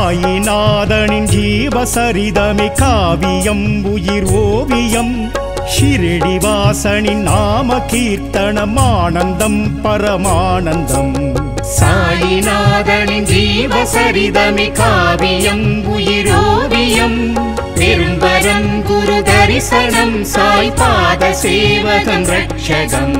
சாயிநாதனின் ஜீவசரிதமே காவியம் உயிர் ஓவியம் ஷிரடிவாசனின் நாம கீர்த்தனம் ஆனந்தம் பரமானந்தம் சாயிநாதனின் ஜீவசரிதமி காவியம் உயிரோவியம் பெரும்பரம் குரு தரிசனம் சாய் பாத சேவகம் ரட்சகம்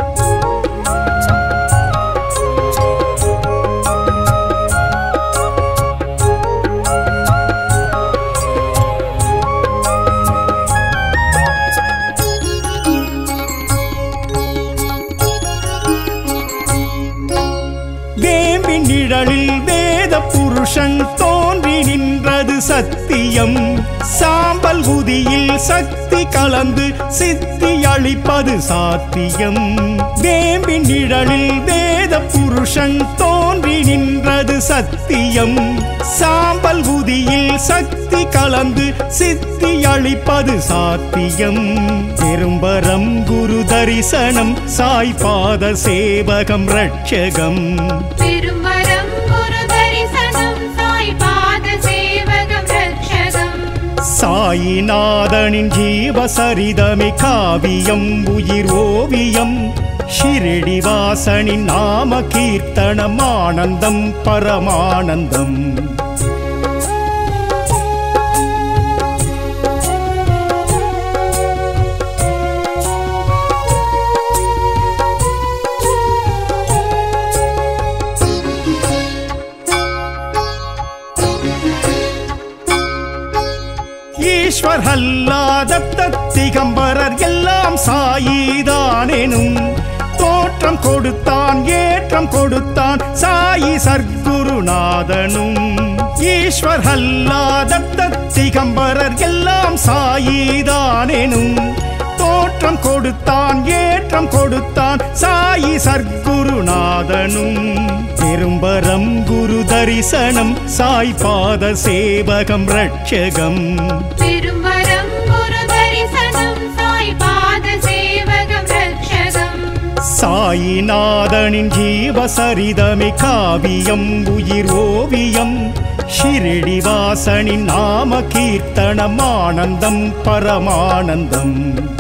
வேம்பின் நிழலில் வேத புருஷன் தோன்றி நின்றது சத்தியம் சாம்பல் உதியில் சக்தி கலந்து சித்தி அளிப்பது சாத்தியம் வேம்பின் நிழலில் வேத புருஷன் தோன்றி நின்றது சத்தியம் சாம்பல் உதியில் சக்தி கலந்து சித்தி அளிப்பது சாத்தியம் பெரும்பரம் குரு தரிசனம் சாய் பாத சேவகம் ரட்சகம் பெரும்பரம் குரு தரிசனம் சாய் பாத சேவகம் ரட்சகம் சாயிநாதனின் ஜீவசரிதமே காவியம் உயிர் ஓவியம் ஷிரடிவாசனின் நாம கீர்த்தனம் ஆனந்தம் பரமானந்தம் ஈஸ்வர் அல்லாத திகம்பரர் எல்லாம் சாயிதானெனும் தோற்றம் கொடுத்தான் ஏற்றம் கொடுத்தான் சாயி சர்க்குருநாதனும் ஈஸ்வர் அல்லாத திகம்பரர் எல்லாம் சாயிதானெனும் தோற்றம் கொடுத்தான் ஏற்றம் கொடுத்தான் சாயி சர்க்குருநாதனும் பெரும்பரம் குரு தரிசனம் சாய் பாத சேவகம் ரட்சகம் பெரும்பரம் குரு தரிசனம் சாய் பாத சேவகம் ரட்சகம் சாயிநாதனின் ஜீவசரிதமே காவியம் உயிர் ஓவியம் ஷிரடிவாசனின் நாம கீர்த்தனம் ஆனந்தம் பரமானந்தம்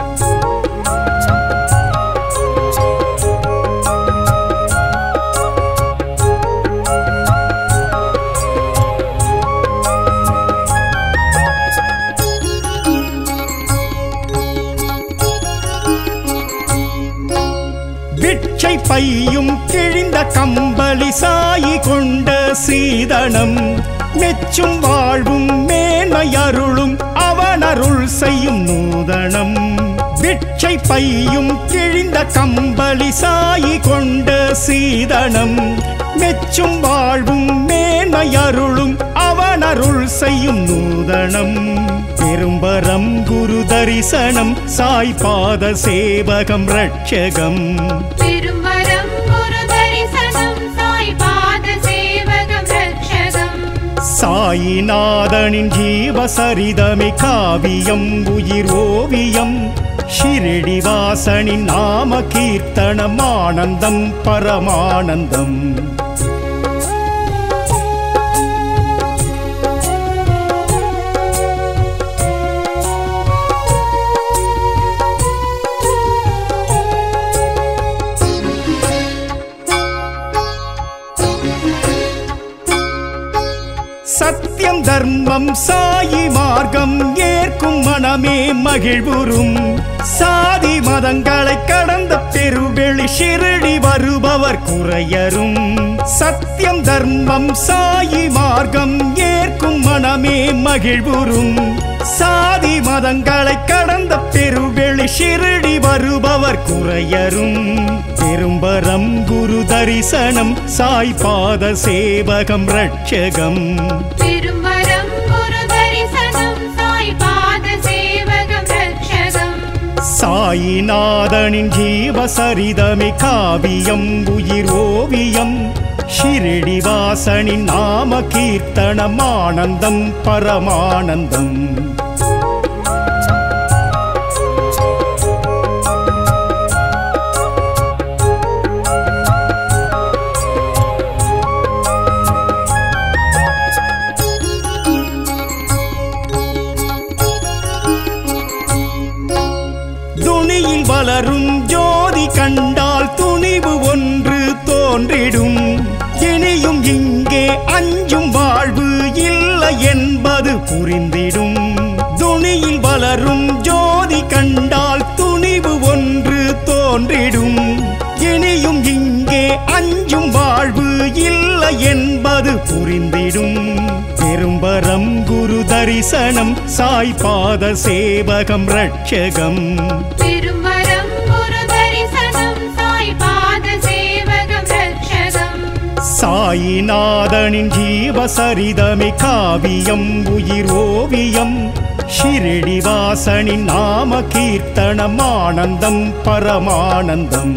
பிட்சை பையும் கிழிந்த கம்பளி சாயி கொண்ட சீதனம் மெச்சும் வாழ்வும் மேன்மையருளும் அவனருள் செய்யும் நூதனம் பிட்சை பையும் கிழிந்த கம்பளி சாயி கொண்ட சீதனம் மெச்சும் வாழ்வும் மேன்மையருளும் அவனருள் செய்யும் நூதனம் பெரும்பரம் குரு தரிசனம் சாய் பாத சேவகம் ரட்சகம் பெரும்பரம் குரு தரிசனம் சாய் பாத சேவகம் ரட்சகம் சாயிநாதனின் ஜீவசரிதமே காவியம் உயிர் ஓவியம் ஷிரடிவாசனின் நாம கீர்த்தனம் ஆனந்தம் பரமானந்தம் சத்தியம் தர்மம் சாயி மார்க்கம் ஏற்கும் மனமே மகிழ்வுறும் சாதி மதங்களை கடந்த பெருவெளி ஷிரடி வருபவர் குறையரும் சத்தியம் தர்மம் சாயி மார்க்கம் ஏற்கும் மனமே மகிழ்வுறும் சாதி மதங்களை கடந்த பெருவெளி ஷிரடி வருபவர் குறையரும் பெரும்பரம் குரு தரிசனம் சாய் பாத சேவகம் ரட்சகம் பெரும்பரம் குரு தரிசனம் சாய் பாத சேவகம் ரட்சகம் சாயிநாதனின் ஜீவசரிதமே காவியம் உயிர் ஓவியம் ஷிரடிவாசனின் நாம கீர்த்தனம் ஆனந்தம் பரமானந்தம் தோன்றிடும் இனியும் இங்கே அஞ்சும் வாழ்வு இல்லை என்பது புரிந்திடும் துணியில் வளரும் ஜோதி கண்டால் துணிவு ஒன்று தோன்றிடும் இனியும் இங்கே அஞ்சும் வாழ்வு இல்லை என்பது புரிந்திடும் பெரும்பரம் குரு தரிசனம் சாய்பாத சேவகம் ரட்சகம் திருமரம் குரு தரிசனம் சாய் பாத சேவகம் ரட்சகம் சாயிநாதனின் ஜீவசரிதமே காவியம் உயிர் ஓவியம் ஷிரடிவாசனின் நாம கீர்த்தனம் ஆனந்தம் பரமானந்தம்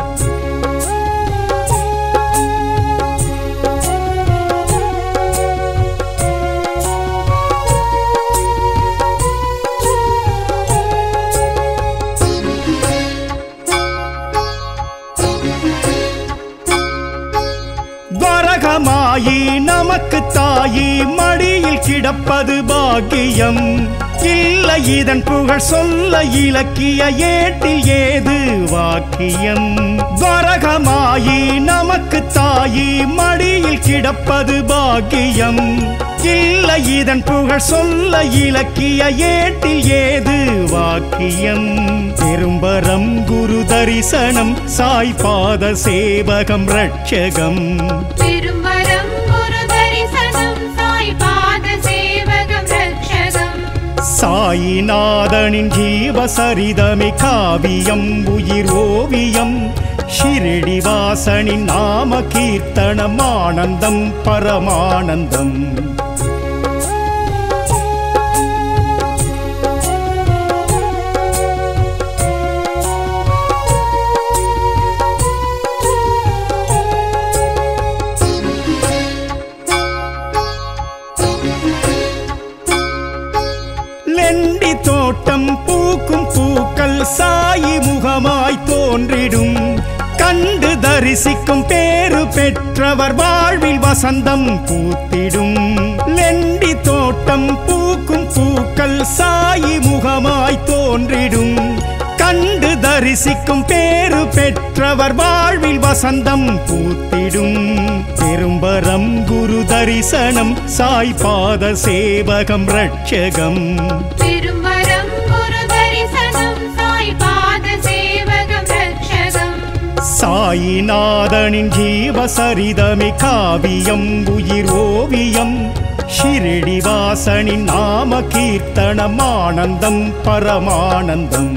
வரகமாயி நமக்கு தாயி மடியில் கிடப்பது பாக்கியம் இல்லை இதன் புகழ் சொல்ல இலக்கிய ஏட்டில் ஏது வாக்கியம் வரகமாயி நமக்கு தாயி மடியில் கிடப்பது பாக்கியம் இல்லை இதன் புகழ் சொல்ல இலக்கிய ஏட்டில் ஏது வாக்கியம் பெரும்பரம் குரு தரிசனம் சாய்பாத சேவகம் ரட்சகம் திருமரம் குரு தரிசனம் சாய் பாத சேவகம் ரட்சகம் சாயிநாதனின் ஜீவசரிதமே காவியம் உயிர் ஓவியம் ஷிரடிவாசனின் நாம கீர்த்தனம் ஆனந்தம் பரமானந்தம் லெண்டி தோட்டம் பூக்கும் பூக்கள் சாயி முகமாய் தோன்றிடும் கண்டு தரிசிக்கும் பேரு பெற்றவர் வாழ்வில் வசந்தம் பூத்திடும் லெண்டி தோட்டம் பூக்கும் பூக்கள் சாயி முகமாய் தோன்றிடும் கண்டு தரிசிக்கும் பேரு பெற்றவர் வாழ்வில் வசந்தம் பூத்திடும் பெரும்பரம் குரு தரிசனம் சாய்பாத சேவகம் ரட்சகம் திருமரம் குரு தரிசனம் சாய் பாத சேவகம் ரட்சகம் சாயிநாதனின் ஜீவசரிதமே காவியம் உயிர் ஓவியம் ஷிரடிவாசனின் நாம கீர்த்தனம் ஆனந்தம் பரமானந்தம்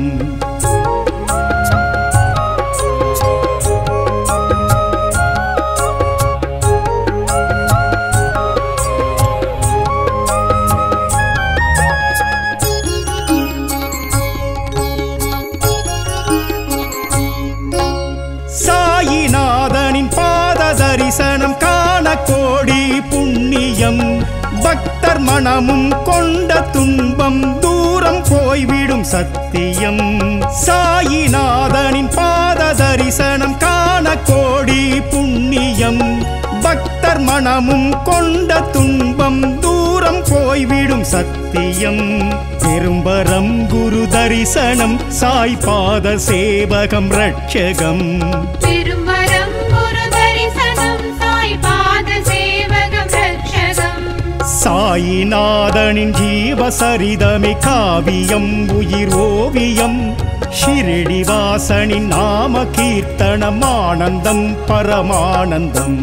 சாயிநாதனின் பாத தரிசனம் காண கோடி புண்ணியம் பக்தர் மனமும் கொண்ட துன்பம் தூரம் போய்விடும் சத்தியம் சாயிநாதனின் பாத தரிசனம் காண கோடி புண்ணியம் பக்தர் மனமும் கொண்ட துன்பம் தூரம் போய்விடும் சத்தியம் பெரும்பரம் குரு தரிசனம் சாய்பாத சேவகம் ரட்சகம் திருமரம் குரு தரிசனம் சாய் பாத சேவகம் ரட்சகம் சாயிநாதனின் ஜீவசரிதமே காவியம் உயிர் ஓவியம் ஷிரடிவாசனின் நாம கீர்த்தனம் ஆனந்தம் பரமானந்தம்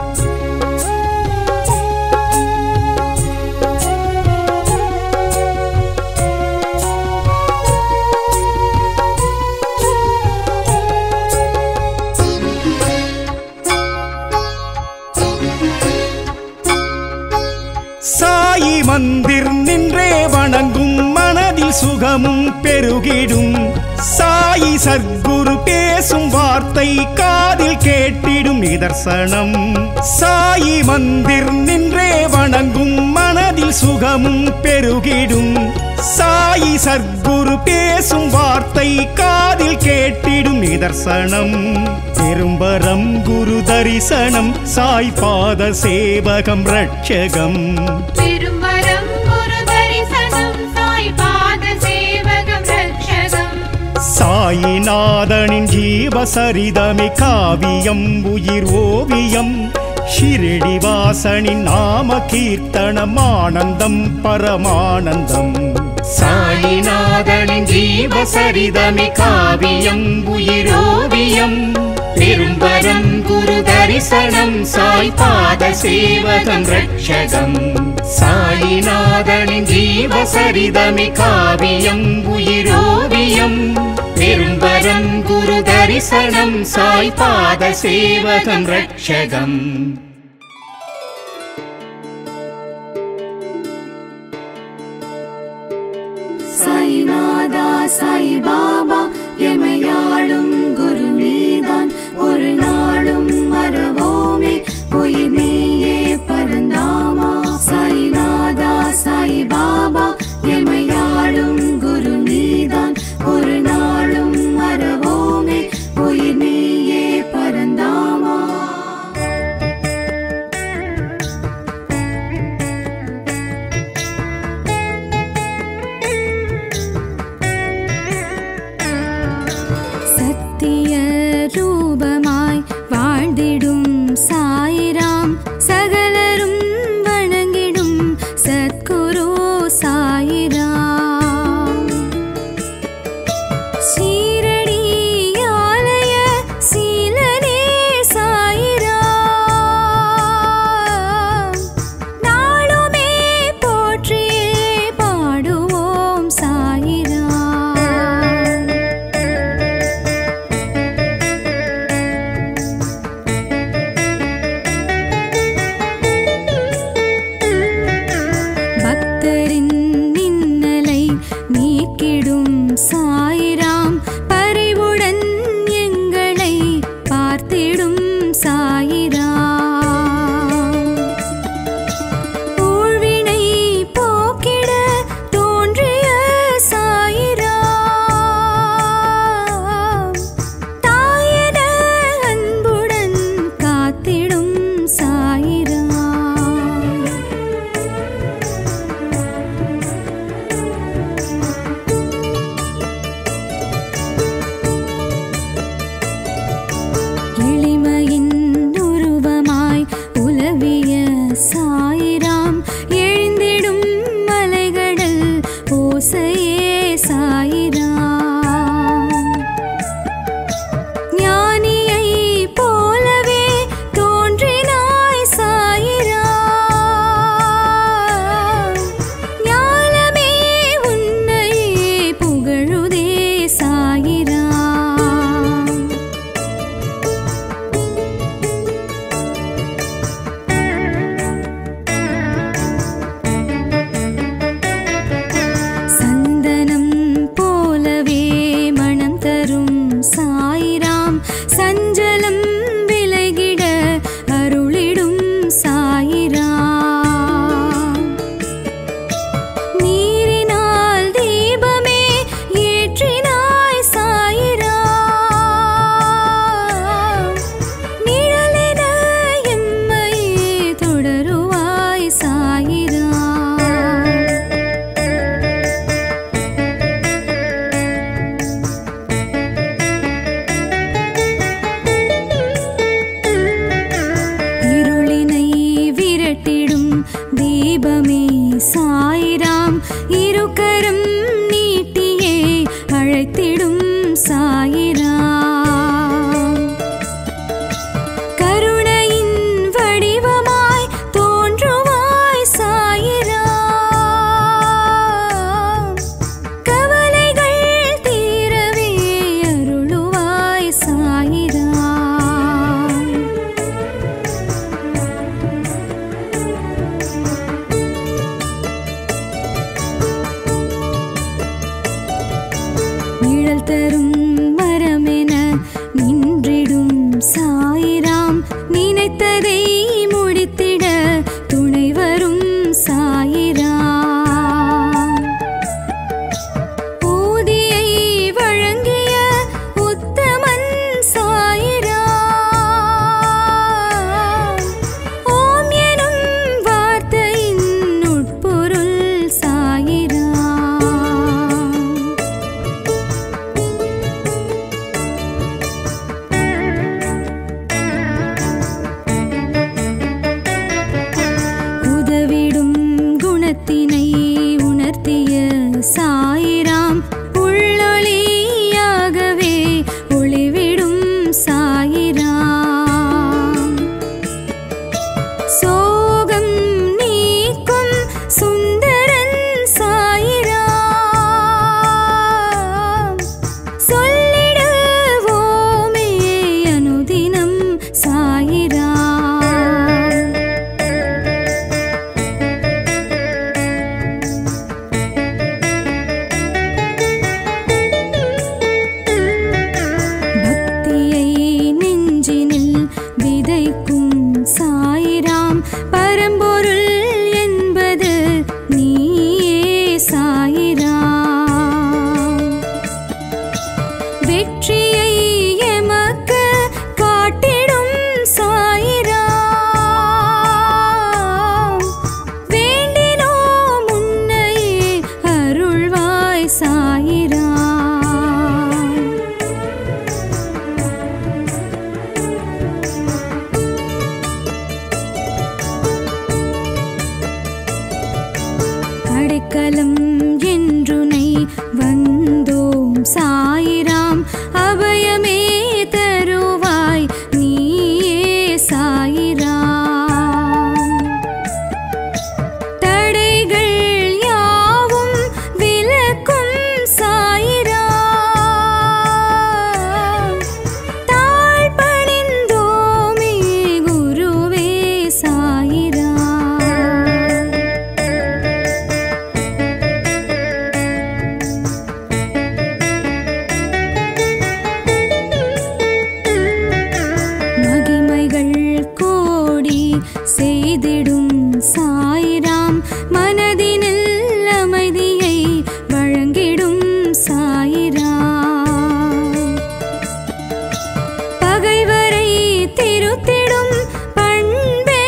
சாயி மந்திர் நின்றே வணங்கும் மனதில் சுகமும் பெருகிடும் சாயி சத்குரு பேசும் வார்த்தை காதில் கேட்டிடும் நிதர்சனம் சாயி மந்திர் நின்றே வணங்கும் மனதில் சுகமும் பெருகிடும் சாயி சத்குரு பேசும் வார்த்தை காதில் கேட்டிடும் நிதர்சனம் பெரும்பரம் குரு தரிசனம் சாய்பாத சேவகம் ரட்சகம் திருமரம் குரு தரிசனம் சாய் பாத சேவகம் ரட்சகம் சாயிநாதனின் ஜீவசரிதமே காவியம் உயிர் ஓவியம் ஷிரடி வாசனின் நாம கீர்த்தனம் ஆனந்தம் பரமானந்தம் சாயிநாதனின் ஜீவசரிதமே காவியம் உயிரோவியம் பெரும்பரம் குரு தரிசனம் சாய் பாத சேவகம் ரட்சகம் சாயிநாதனின் ஜீவசரிதமே காவியம் உயிரோவியம் பெரும்பரம் குரு தரிசனம் சாய் பாத சேவகம் ரட்சகம் சாய்நாதா சாய் பாபா எமையாளும் குரு நீதான் ஒரு நாளும் மறவோமே உயிர் நீயே பரந்தாமா சாய்நாதா சாய் பாபா எமையாளும் குரு நீதான் ஒரு நாளும் மறவோமே உயிர் நீயே பரந்தாமா சத்திய ரூபமாய் வாழ்ந்திடும் சாயிராம் சகலரும் வணங்கிடும் சத்குரு சாயிராம் சீரடி ஆலய சீலனே சாயிராம் நாளுமே போற்றியே பாடுவோம் சாயிராம் பக்தரின் இன்னலை நீக்கிடும் சாயிராம் பரிவுடன் எங்களை பார்த்திடும் சாயிராம் ஊழ்வினை போக்கிட தோன்றிய சாயிராம் தாயன அன்புடன் காத்திடும் சாயிராம் எளிமையின் உருவமாய் உலவிய சாயிராம் எழுந்திடும் மலைகடல் ஓசையே சாயிராம் ஞானியை போலவே தோன்றினாய் சாயிராம் ஞானமே உன்னையே புகழுதே சாயிராம் சந்தனம் போலவே மனம் தரும் சாயிராம் சஞ்சலம் விலகிட அருளிடும் சாயிராம் நீரினால் தீபமே ஏற்றினாய் சாயிராம் நிழலென எம்மையே தொடருவாய் சாயிராம் இருளினை விரட்டிடும் தீபமே சாயிராம் இருக்கரம் நீட்டியே அழைத்திடும் சாயிராம் கருணையின் வடிவமாய் தோன்றுவாய் சாயிராம் கவலைகள் தீரவே அருளுவாய் சாயிராம் நிழல் தரும் மரமென நின்றிடும் சாயிராம் நினைத்ததை முடித்திட துணை வரும் சாயிராம் ஊதியை வழங்கிய உத்தமன் சாயிராம் ஓம் எனும் வார்த்தையின் உட்பொருள் சாயிராம் செய்திடும் சாயிராம் மனதினில் அமைதியை வழங்கிடும் சாயிராம் பகைவரை திருத்திடும் பண்பே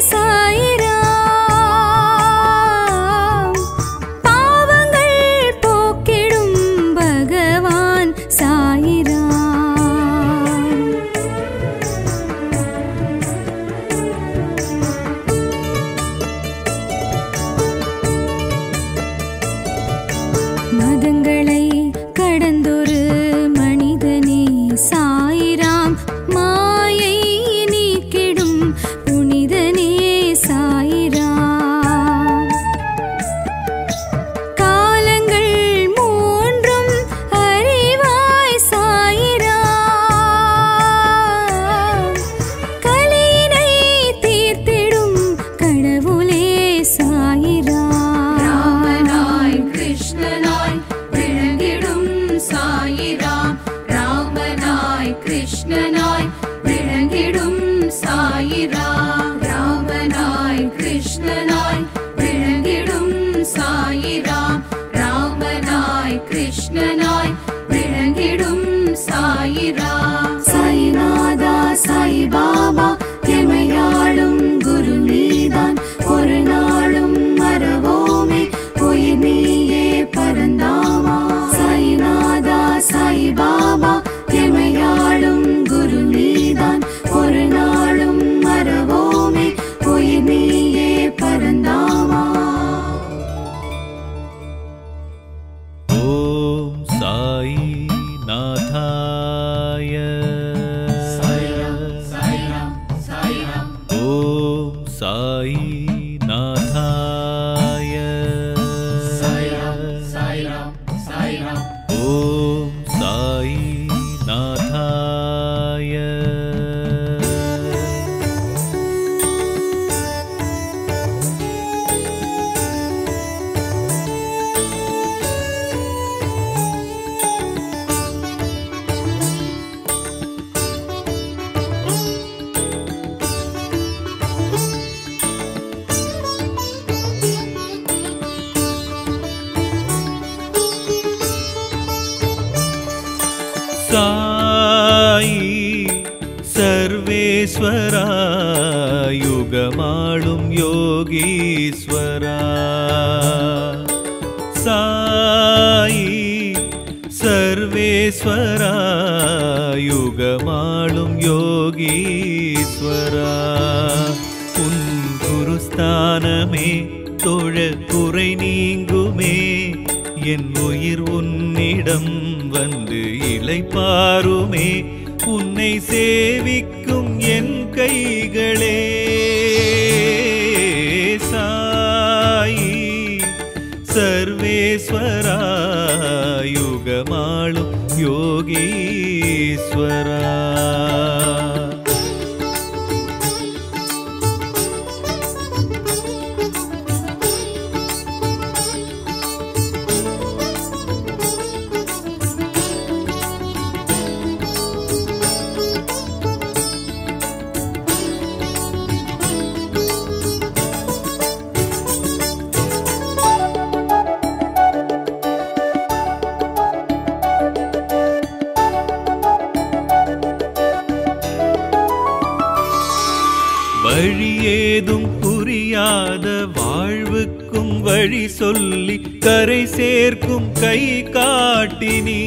சாயிராம் பாவங்கள் போக்கிடும் பகவான் சாயிராம் மதங்களை கடந்தொரு மனிதனே சாயிராம் மாயை நீக்கிடும் புனிதனே சாயிராம் காலங்கள் மூன்றும் அறிவாய் சாயிராம் கலியினை தீர்த்திடும் கடவுளே சாயிராம் ராமனாய் கிருஷ்ணனாய் விளங்கிடும் சாயிராம் ராமனாய் கிருஷ்ணனாய் விளங்கிடும் சாயிராம் ராமனாய் கிருஷ்ணனாய் விளங்கிடும் சாயிராம் ராமனாய் கிருஷ்ணனாய் விளங்கிடும் சாயிராம் சாய்நாதா சாய் பாபா எமையாளும் குரு நீதான் ஒரு நாளும் மறவோமே உயிர் நீயே பரந்தாமா சாய்நாதா சாய் பாபா எமையாளும் குரு நீதான் ஒரு நாளும் மறவோமே உயிர் நீயே பரந்தாமா ॐ साई नाथाय ॐ साई नाथाय ॐ साई नाथाय சாயி சர்வேஸ்வரா யுகமாளும் யோகீஸ்வரா சாயி சர்வேஸ்வரா யுகமாளும் யோகீஸ்வரா உன் குருஸ்தானமே தொழ குறை நீங்குமே என் உயிர் உன்னிடம் வந்து இளைப்பாருமே உன்னை சேவிக்கும் என் கைகளே சாயி சர்வேஸ்வரா யுகமாளும் யோகீஸ்வரா வழியேதும் புரியாத வாழ்வுக்கும் வழி சொல்லி கரை சேர்க்கும் கை காட்டினீ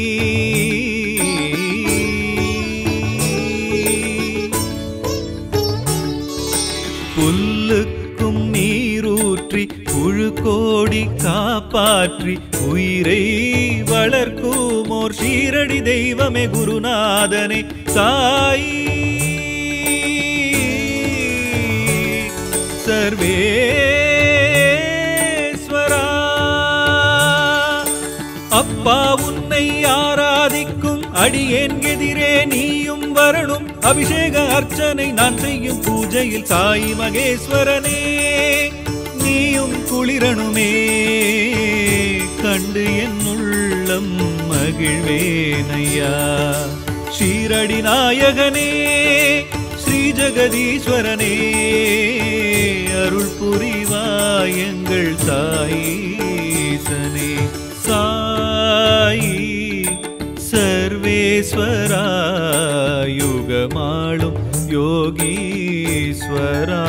புல்லுக்கும் நீரூற்றி புழு கோடி காப்பாற்றி உயிரை வளர்க்கும் ஓர் ஷீரடி தெய்வமே குருநாதனே சாயி சர்வேஸ்வரா அப்பா உன்னை ஆராதிக்கும் அடியேன் எதிரே நீயும் வரணும் அபிஷேக அர்ச்சனை நான் செய்யும் பூஜையில் சாய் மகேஸ்வரனே நீயும் குளிரணுமே கண்டு என் உள்ளம் மகிழ்வேனையா ஸ்ரீரடி நாயகனே ஸ்ரீ ஸ்ரீ ஜெகதீஸ்வரனே அருள் புரிவாய் எங்கள் சாயீசனே சாயி சர்வேஸ்வரா யுகமாளும் யோகீஸ்வரா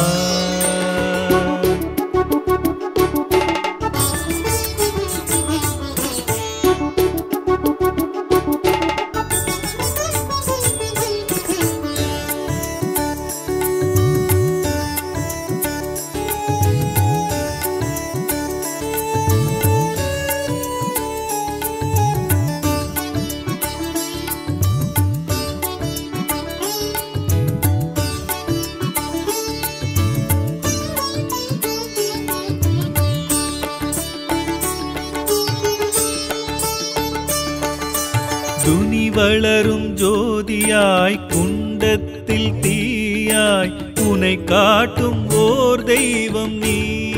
துனி வளரும் ஜோதியாய் குண்டத்தில் தீயாய் உனை காட்டும் ஓர் தெய்வம் நீ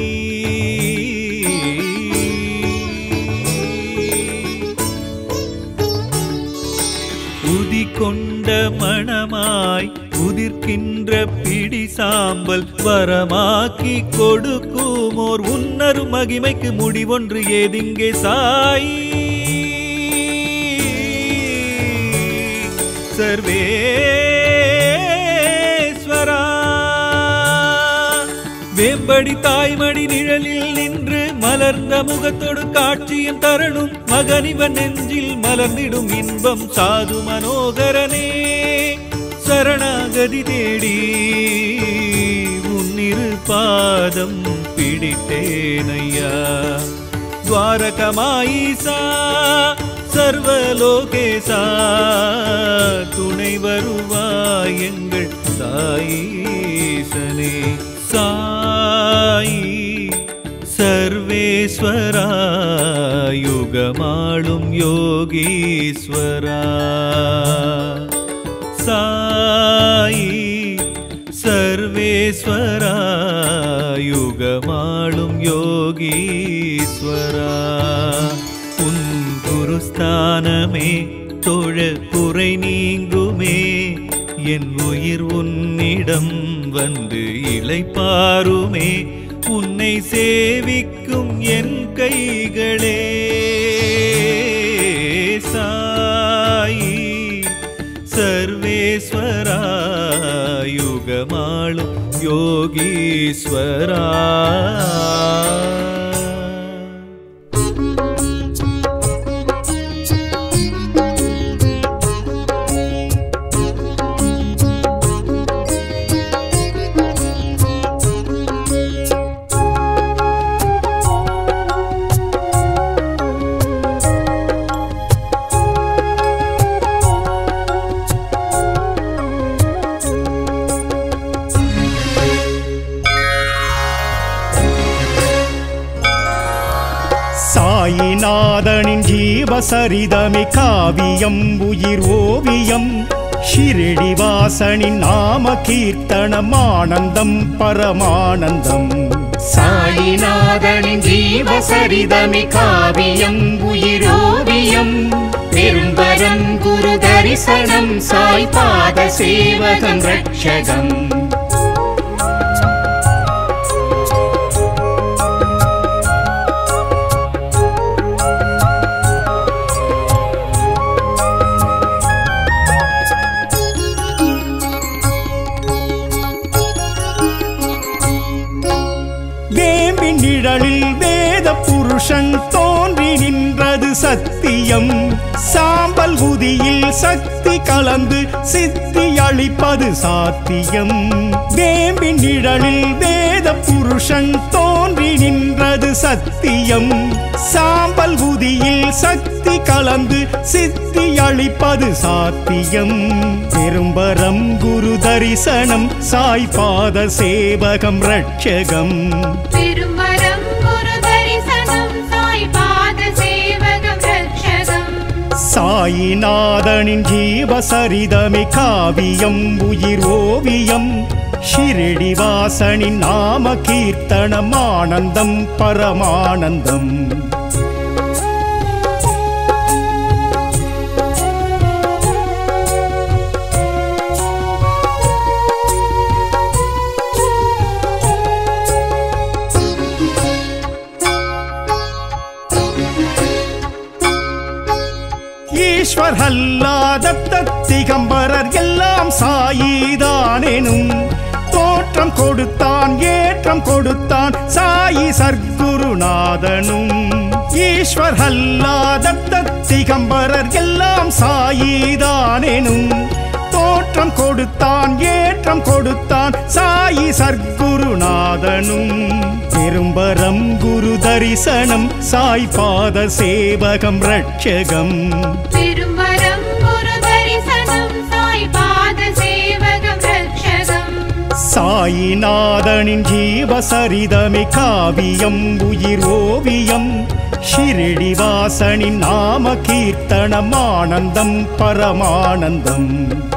உதி கொண்ட மணமாய் உதிர்க்கின்ற பிடி சாம்பல் வரமாக்கி கொடுக்கும் ஓர் உன்னரு மகிமைக்கு முடிவொன்று ஏதிங்கே சாயி சர்வேஸ்வரா வேம்படி தாய்மடி நிழலில் நின்று மலர்ந்த முகத்தோடு காட்சியும் தரணும் மகனிவன் நெஞ்சில் மலர்ந்திடும் இன்பம் சாது மனோகரனே சரணாகதி தேடி உன்னிரு பாதம் பிடித்தேனையா துவாரகமாயிசா சர்வலோகேசா துணை வருவாய் எங்கள் சாயீசனே சாயி சர்வேஸ்வரா யுகமாளும் யோகீஸ்வரா சாயி சர்வேஸ்வரா யுகமாளும் யோகீஸ்வரா உன் குருஸ்தானமே தொழ குறை நீங்குமே என் உயிர் உன்னிடம் வந்து இளைப்பாருமே உன்னை சேவிக்கும் என் கைகளே சாயி சர்வேஸ்வரா யுகமாளும் யோகீஸ்வரா சாயிநாதனின் ஜீவசரிதமே காவியம் உயிர் ஓவியம் ஷிரடி வாசனின் நாம கீர்த்தனம் ஆனந்தம் பரமானந்தம் சாயிநாதனின் ஜீவசரிதமி காவியம் உயிரோவியம் பெரும்பரம் குரு தரிசனம் சாய் பாத சேவகம் ரட்சகம் வேம்பின் நிழலில் வேத புருஷன் தோன்றி நின்றது சத்தியம் சாம்பல் உதியில் சக்தி கலந்து சித்தி அளிப்பது சாத்தியம் வேம்பின் நிழலில் வேத புருஷன் தோன்றி நின்றது சத்தியம் சாம்பல் உதியில் சக்தி கலந்து சித்தி அளிப்பது சாத்தியம் பெரும்பரம் குரு தரிசனம் சாய் பாத சேவகம் ரட்சகம் திருமரம் குரு தரிசனம் சாய் பாத சேவகம் ரட்சகம் சாயிநாதனின் ஜீவசரிதமே காவியம் உயிர் ஓவியம் ஷிரடி வாசனின் நாம கீர்த்தனம் ஆனந்தம் பரமானந்தம் திகம்பரர் எல்லாம் சாயிதானெனும் தோற்றம் கொடுத்தான் ஏற்றம் கொடுத்தான் சாயி சர்க்குருநாதனும் ஈஸ்வர் ஹல்லாதத்த திகம்பரர் எல்லாம் சாயிதானெனும் தோற்றம் கொடுத்தான் ஏற்றம் கொடுத்தான் சாயி சர்க்குருநாதனும் பெரும்பரம் குரு தரிசனம் சாய் பாத சேவகம் ரட்சகம் திருமரம் குரு தரிசனம் சாய் பாத சேவகம் ரட்சகம் சாயிநாதனின் ஜீவசரிதமே காவியம் உயிர் ஓவியம் ஷிரடிவாசனின் நாம கீர்த்தனம் ஆனந்தம் பரமானந்தம்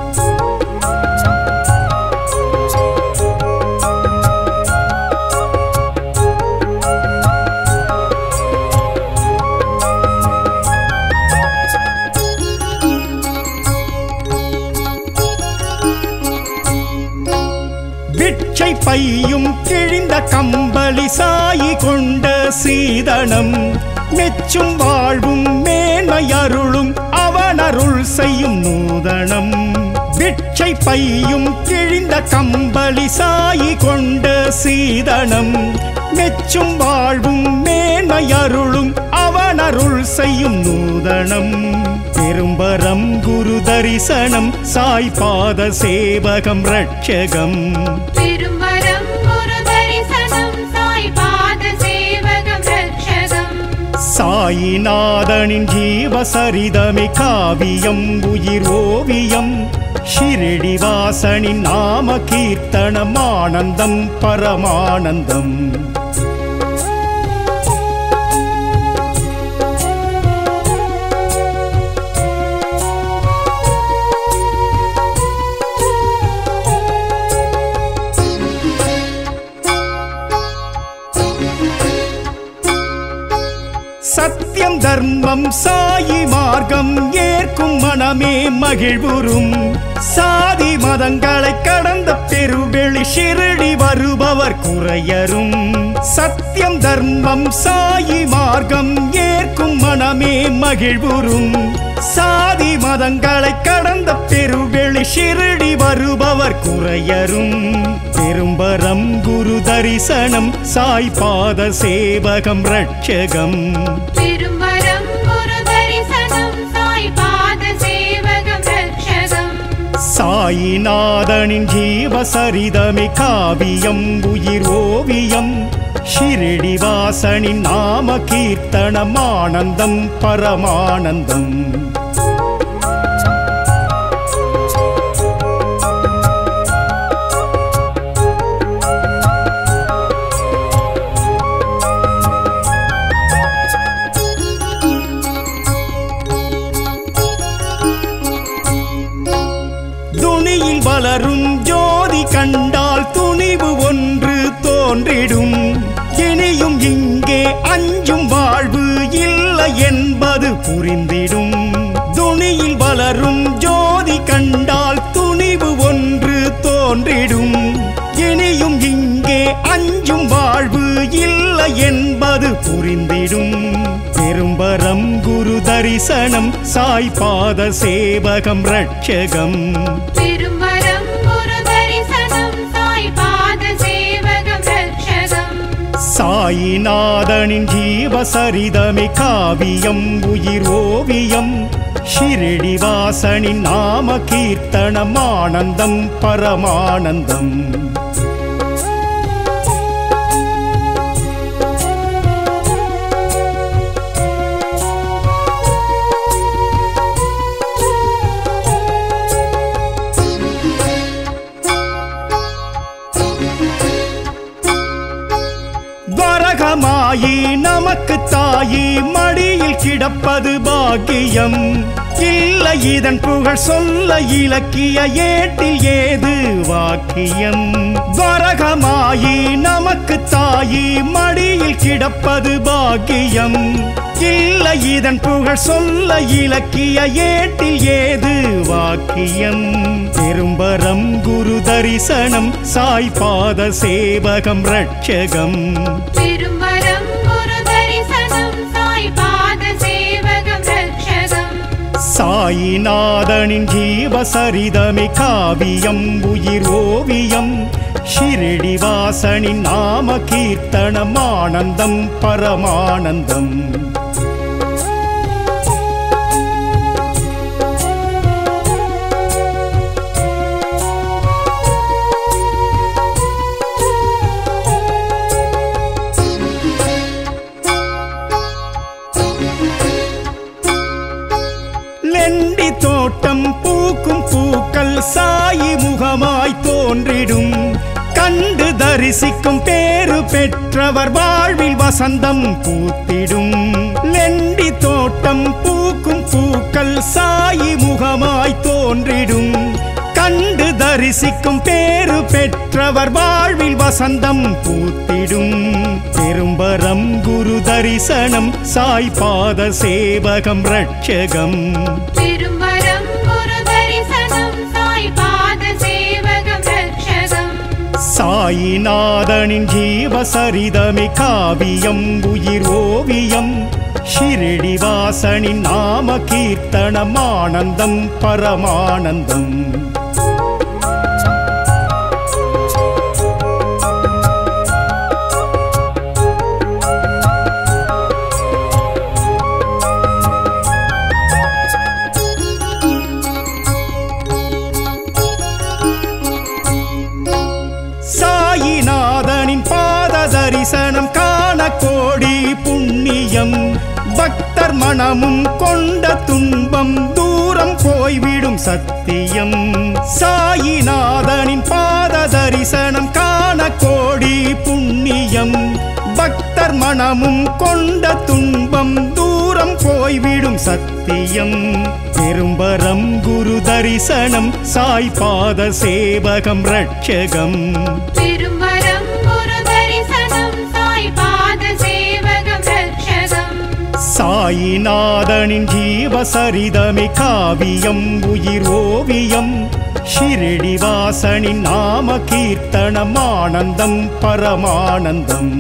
பிட்சை பையும் கிழிந்த கம்பளி சாயி கொண்ட சீதனம் மெச்சும் வாழ்வும் மேன்மை அருளும் அவனருள் செய்யும் நூதனம் பிட்சை பையும் கிழிந்த கம்பளி சாயி கொண்ட சீதனம் மெச்சும் வாழ்வும் மேன்மை அருளும் அவனருள் செய்யும் நூதனம் பெரும்பரம் குரு தரிசனம் சாய் பாத சேவகம் ரட்சகம் திருமரம் குரு தரிசனம் சாய் பாத சேவகம் ரட்சகம் சாயிநாதனின் ஜீவசரிதமே காவியம் உயிர் ஓவியம் ஷிரடிவாசனின் நாம கீர்த்தனம் ஆனந்தம் பரமானந்தம் சத்தியம் தர்மம் சாயி மார்க்கம் ஏற்கும் மனமே மகிழ்வுறும் சாதி மதங்களை கடந்த பெருவெளி ஷிரடி வருபவர் குறையரும் சத்தியம் தர்மம் சாயி மார்க்கம் ஏற்கும் மனமே மகிழ்வுறும் சாதி மதங்களை கடந்த பெருவெளி ஷிரடி வருபவர் குறையரும் பெரும்பரம் குரு தரிசனம் சாய் பாத சேவகம் ரட்சகம் திருமரம் குரு தரிசனம் சாய் பாத சேவகம் ரட்சகம் சாயிநாதனின் ஜீவசரிதமே காவியம் உயிர் ஓவியம் ஷிரடிவாசனின் நாம கீர்த்தனம் ஆனந்தம் பரமானந்தம் துணியில் வளரும் ஜோதி கண்டால் துணிவு ஒன்று தோன்றிடும் இனியும் இங்கே அஞ்சும் வாழ்வு இல்லை என்பது புரிந்திடும் துணியில் வளரும் ஜோதி கண்டால் துணிவு ஒன்று தோன்றிடும் இனியும் இங்கே அஞ்சும் வாழ்வு இல்லை என்பது புரிந்திடும் பெரும்பரம் குரு தரிசனம் சாய் பாத சேவகம் ரட்சகம் திருமரம் குரு தரிசனம் சாய் பாத சேவகம் ரட்சகம் சாயிநாதனின் ஜீவசரிதமே காவியம் உயிர் ஓவியம் ஷிரடிவாசனின் நாம கீர்த்தனம் ஆனந்தம் பரமானந்தம் வரகமாயி நமக்கு தாயி மடியில் கிடப்பது பாக்கியம் இல்லை இதன் புகழ் சொல்ல இலக்கிய ஏட்டில் ஏது வாக்கியம் வரகமாயி நமக்கு தாயி மடியில் கிடப்பது பாக்கியம் இல்லை இதன் புகழ் சொல்ல இலக்கிய ஏட்டில் ஏது வாக்கியம் பெரும்பரம் குரு தரிசனம் சாய் பாத சேவகம் ரட்சகம் திருமரம் குரு தரிசனம் சாய் பாத சேவகம் ரட்சகம் சாயிநாதனின் ஜீவசரிதமே காவியம் உயிர் ஓவியம் ஷிரடிவாசனின் நாம கீர்த்தனம் ஆனந்தம் பரமானந்தம் லெண்டி தோட்டம் பூக்கும் பூக்கள் சாயி முகமாய் தோன்றிடும் கண்டு தரிசிக்கும் பேரு பெற்றவர் வாழ்வில் வசந்தம் பூத்திடும் லெண்டி தோட்டம் பூக்கும் பூக்கள் சாயி முகமாய் தோன்றிடும் கண்டு தரிசிக்கும் பேரு பெற்றவர் வாழ்வில் வசந்தம் பூத்திடும் பெரும்பரம் குரு தரிசனம் சாய் பாத சேவகம் ரட்சகம் திருமரம் குரு தரிசனம் சாய் பாத சேவகம் ரட்சகம் சாயிநாதனின் ஜீவசரிதமே காவியம் உயிர் ஓவியம் ஷிரடிவாசனின் நாம கீர்த்தனம் ஆனந்தம் பரமானந்தம் சாயிநாதனின் பாத தரிசனம் காண கோடி புண்ணியம் பக்தர் மனமும் கொண்ட துன்பம் தூரம் போய்விடும் சத்தியம் சாயிநாதனின் பாத தரிசனம் காண கோடி புண்ணியம் பக்தர் மனமும் கொண்ட துன்பம் தூரம் போய்விடும் சத்தியம் பெரும்பரம் குரு தரிசனம் சாய் பாத சேவகம் ரட்சகம் திருமரம் குரு தரிசனம் சாய் பாத சேவகம் ரட்சகம் சாயிநாதனின் ஜீவசரிதமே காவியம் உயிர் ஓவியம் ஷிரடிவாசனின் நாம கீர்த்தனம் ஆனந்தம் பரமானந்தம்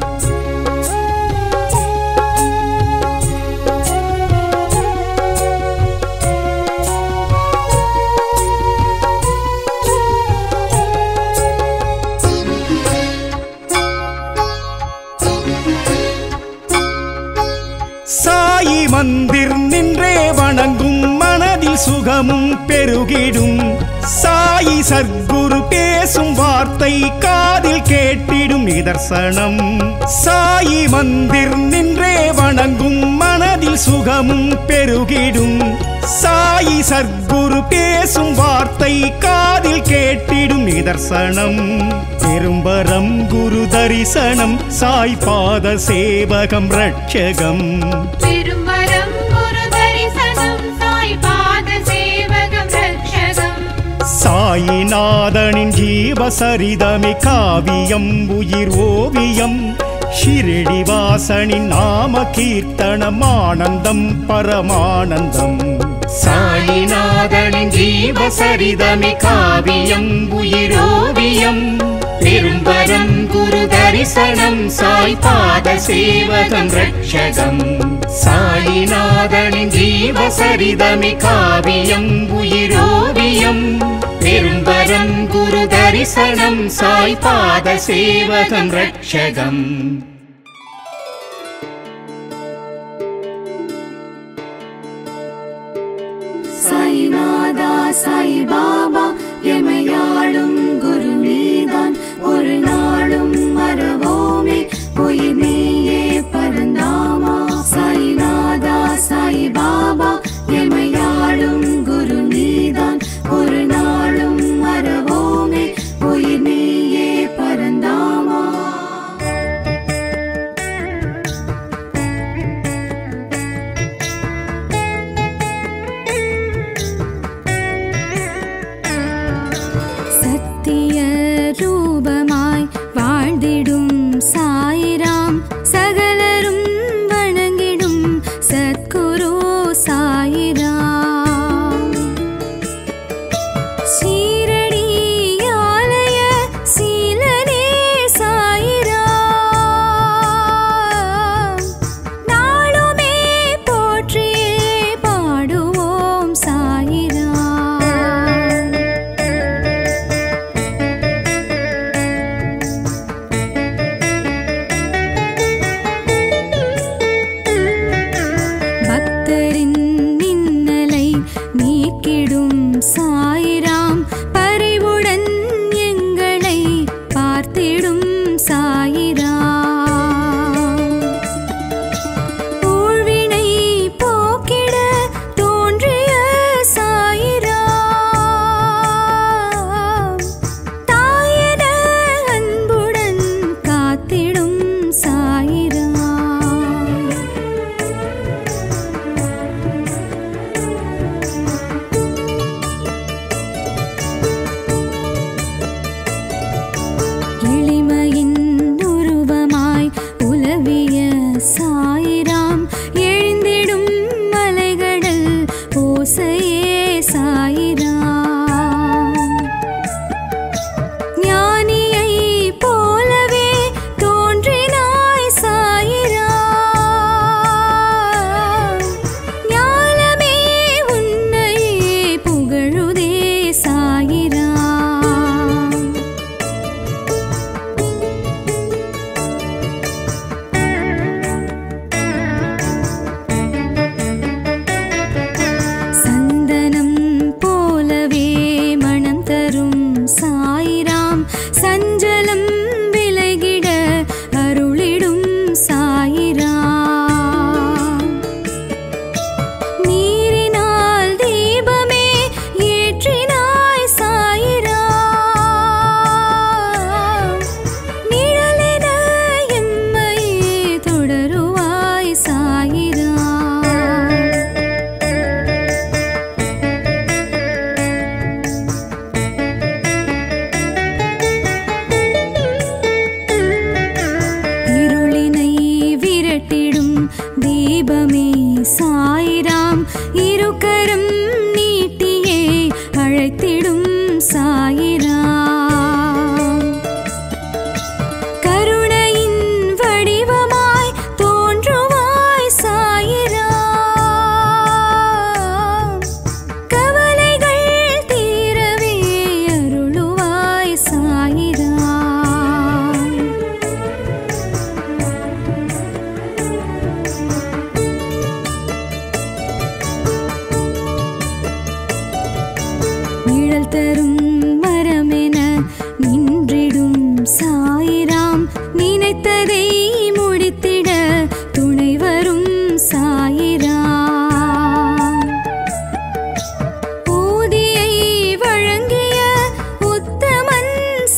சாயி மந்திர் நின்றே வணங்கும் மனதில் சுகமும் பெருகிடும் சாயி சர்க்குரு பேசும் வார்த்தை காதில் கேட்டிடும் நிதர்சனம் சாயி மந்திர் நின்றே வணங்கும் மனதில் சுகமும் பெருகிடும் சாயி சர்க்குரு பேசும் வார்த்தை காதில் கேட்டிடும் நிதர்சனம் பெரும்பரம் குரு தரிசனம் சாய் பாத சேவகம் ரட்சகம் திருமரம் குரு தரிசனம் சாய் பாத சேவகம் ரட்சகம் சாயிநாதனின் ஜீவசரிதமே காவியம் உயிர் ஓவியம் ஷிரடிவாசனின் நாம கீர்த்தனம் ஆனந்தம் பரமானந்தம் சாயிநாதனின் ஜீவசரிதமே காவியம் உயிரோவியம் பெரும்பரம் குரு தரிசனம் சாய் பாத சேவகம் ரட்சகம் சாயிநாதனின் ஜீவசரிதமே காவியம் உயிரோவியம் பெரும்பரம் குரு தரிசனம் சாய் பாத சேவகம் ரட்சகம் சாய்நாதா சாய் பாபா எமையாளும் குரு நீதான் ஒரு நாளும் மறவோமே உயிர் நீயே பரந்தாமா சாய்நாதா சாய் பாபா எமையாளும் குரு நீதான் ஒரு நாளும் மறவோமே உயிர் நீயே பரந்தாமா சத்திய ரூபமாய் வாழ்ந்திடும் சாயிராம் சகலரும் வணங்கிடும் சத்குரு சாயிராம் சீரடி ஆலய சீலனே சாயிராம் நாளுமே போற்றியே பாடுவோம் சாயிராம் நினைத்ததை முடித்திட துணை வரும் சாயிராம் ஊதியை வழங்கிய உத்தமன்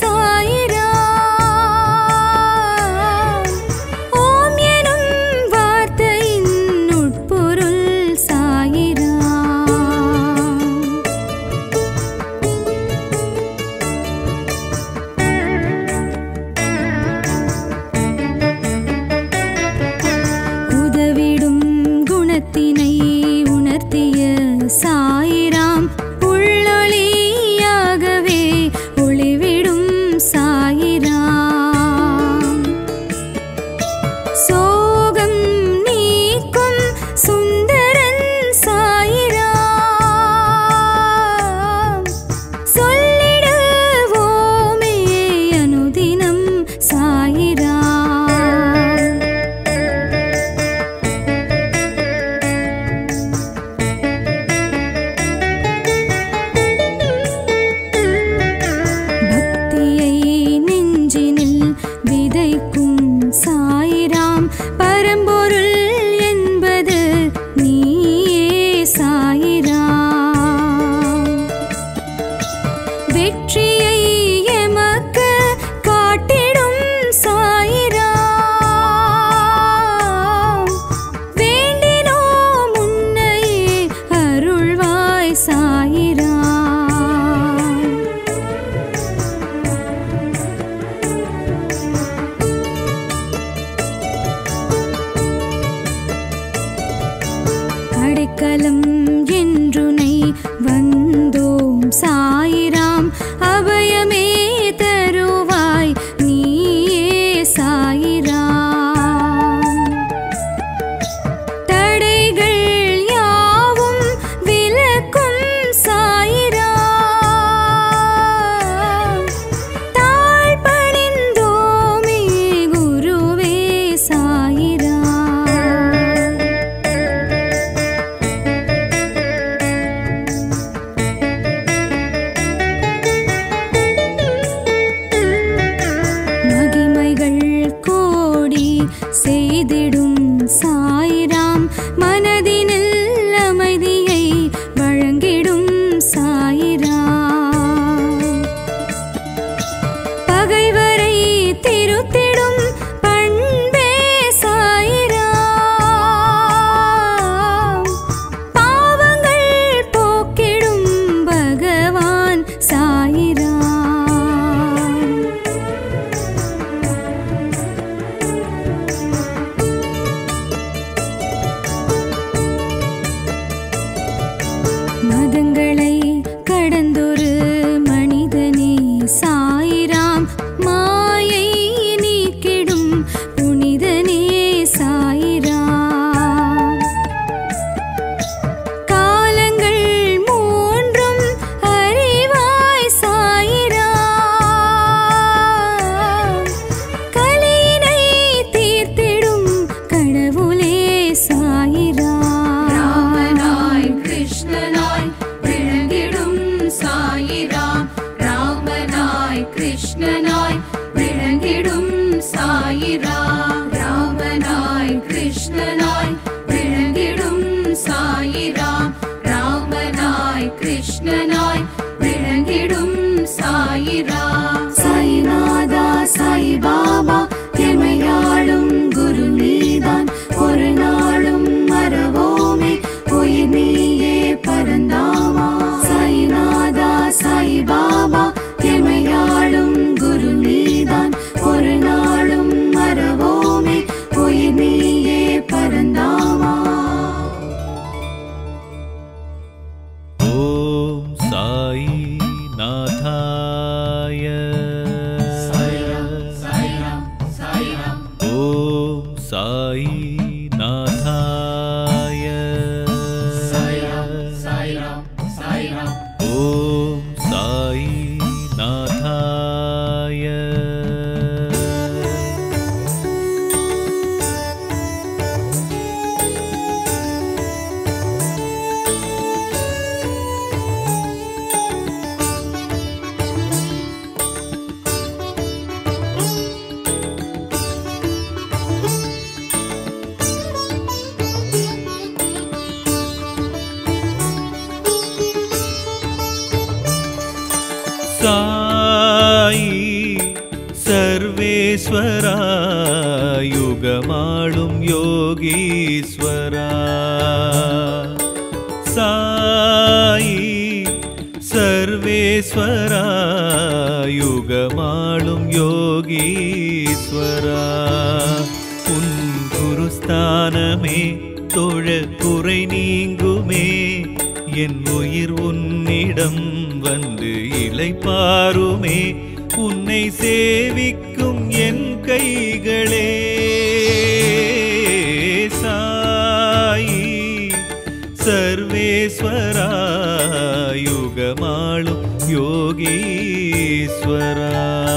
சாயிராம் ஓம் எனும் வார்த்தையின் உட்பொருள் சாயிராம் உதவிடும் குணத்தினை உணர்த்திய சாயிராம் உள்ளொளியாகவே ஒளிவிடும் சாயிராம் சோகம் நீக்கும் சுந்தரன் சாயிராம் சொல்லிடுவோமே அனுதினம் சாயிராம் பக்தியை நெஞ்சினில் விதைக்கும் சாயிராம் பரம்பொருள் என்பது நீயே சாயிராம் வெற்றியை எமக்கு காட்டிடும் சாயிராம் வேண்டினோம் உன்னையே அருள்வாய் சாயிராம் அடைக்கலம் என்றுனை வந்தோம் சாயிராம் அபயமே தருவாய் நீயே சாயிராம் தடைகள் யாவும் விலக்கும் சாயிராம் தாழ் பணிந்தோமே குருவே சாயிராம் மகிமைகள் கோடி செய்திடும் சாயிராம் மனதினில் அமைதியை வழங்கிடும் சாயிராம் பகைவரை திருத்திடும் பண்பே சாயிராம் பாவங்கள் போக்கிடும் பகவான் சாயிராம் மதங்களை கடந்தொரு மனிதனே சாயிராம் மாயை நீக்கிடும் புனிதனே சாயிராம் காலங்கள் மூன்றும் அறிவாய் சாயிராம் கலியினை தீர்த்திடும் கடவுளே சாயிராம் ராமனாய் கிருஷ்ணனாய் விளங்கிடும் சாயிராம் ராமனாய் கிருஷ்ணனாய் விளங்கிடும் சாயிராம் ராமனாய் கிருஷ்ணனாய் விளங்கிடும் சாயிராம் ராமனாய் கிருஷ்ணனாய் விளங்கிடும் சாயிராம் சாய்நாதா சாய் பாபா எமையாளும் குரு நீதான் ஒரு நாளும் மறவோமே உயிர் நீயே பரந்தாமா சாய்நாதா சாய் பாபா எமையாளும் குரு நீதான் சர்வேஸ்வரா யுகமாளும் யோகீஸ்வரா சாயி சர்வேஸ்வரா யுகமாளும் யோகீஸ்வரா உன் குருஸ்தானமே தொழ குறை நீங்குமே என் உயிர் உன்னிடம் வந்து இளைப்பாருமே உன்னை சேவிக்கும் என் கைகளே சாயி சர்வேஸ்வரா யுகமாளும் யோகீஸ்வரா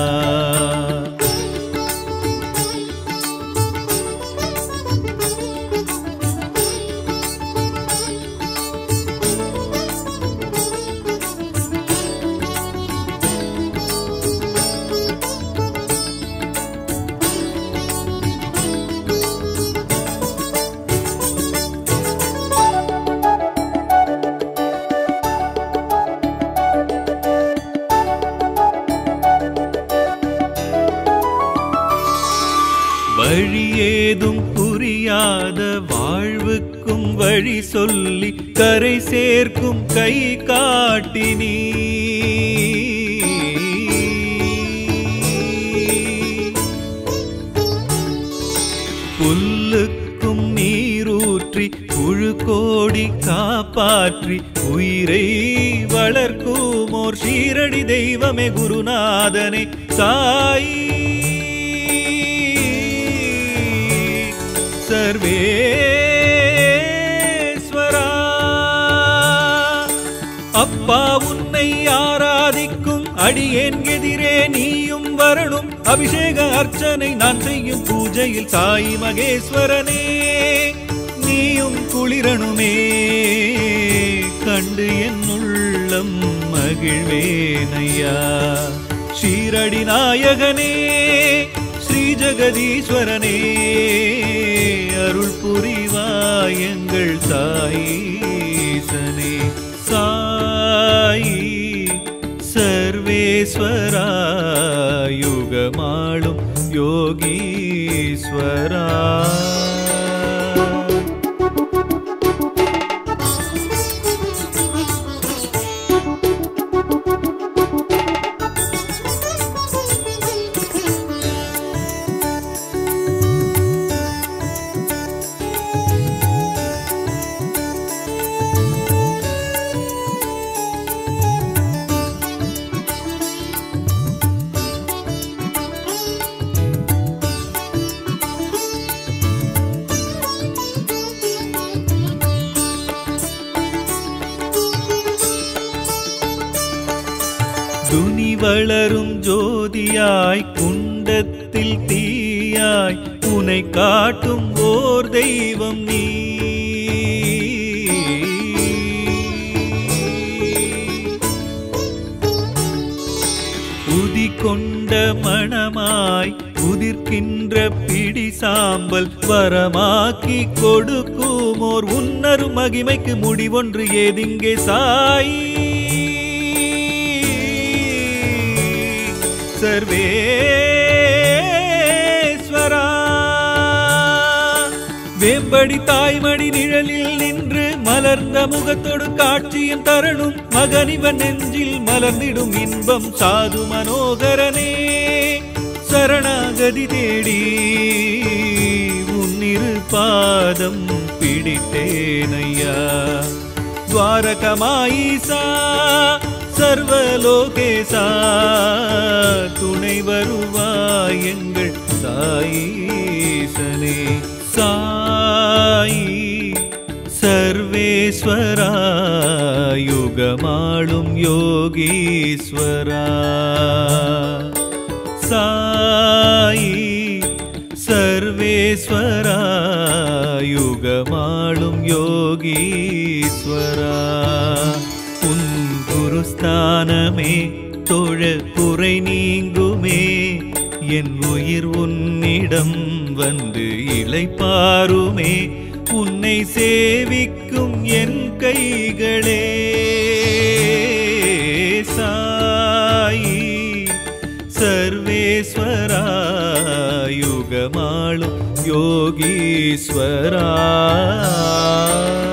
வழியேதும் புரியாத வாழ்வுக்கும் வழி சொல்லி கரை சேர்க்கும் கை காட்டினீ புல்லுக்கும் நீரூற்றி புழு கோடி காப்பாற்றி உயிரை வளர்க்கும் ஓர் ஷீரடி தெய்வமே குருநாதனே சாயி சர்வேஸ்வரா அப்பா உன்னை ஆராதிக்கும் அடியேன் எதிரே நீயும் வரணும் அபிஷேக அர்ச்சனை நான் செய்யும் பூஜையில் சாய் மகேஸ்வரனே நீயும் குளிரணுமே கண்டு என் உள்ளம் மகிழ்வேனையா ஷீரடி நாயகனே ஸ்ரீ ஜெகதீஸ்வரனே அருள் புரிவாய் எங்கள் சாயீசனே சாயி சர்வேஸ்வரா யுகமாளும் யோகீஸ்வரா துனி வளரும் ஜோதியாய் குண்டத்தில் தீயாய் உனை காட்டும் ஓர் தெய்வம் நீ உதி கொண்ட மணமாய் உதிர்க்கின்ற பிடி சாம்பல் வரமாக்கி கொடுக்கும் ஓர் உன்னரு மகிமைக்கு முடிவொன்று ஏதிங்கே சாயி சர்வேஸ்வரா வேம்படி தாய்மடி நிழலில் நின்று மலர்ந்த முகத்தோடு காட்சியும் தரணும் மகனிவன் நெஞ்சில் மலர்ந்திடும் இன்பம் சாது மனோகரனே சரணாகதி தேடி உன்னிரு பாதம் பிடித்தேனையா துவாரகமாயிசா சர்வலோகேசா துணை வருவாய் எங்கள் சாயீசனே சாயி சர்வேஸ்வரா யுகமாளும் யோகீஸ்வரா சாயி சர்வேஸ்வரா யுகமாளும் யோகீஸ்வரா உன் குருஸ்தானமே தொழ குறை நீங்குமே என் உயிர் உன்னிடம் வந்து இளைப்பாருமே உன்னை சேவிக்கும் என் கைகளே சாயி சர்வேஸ்வரா சர்வேஸ்வரா யுகமாளும் யோகீஸ்வரா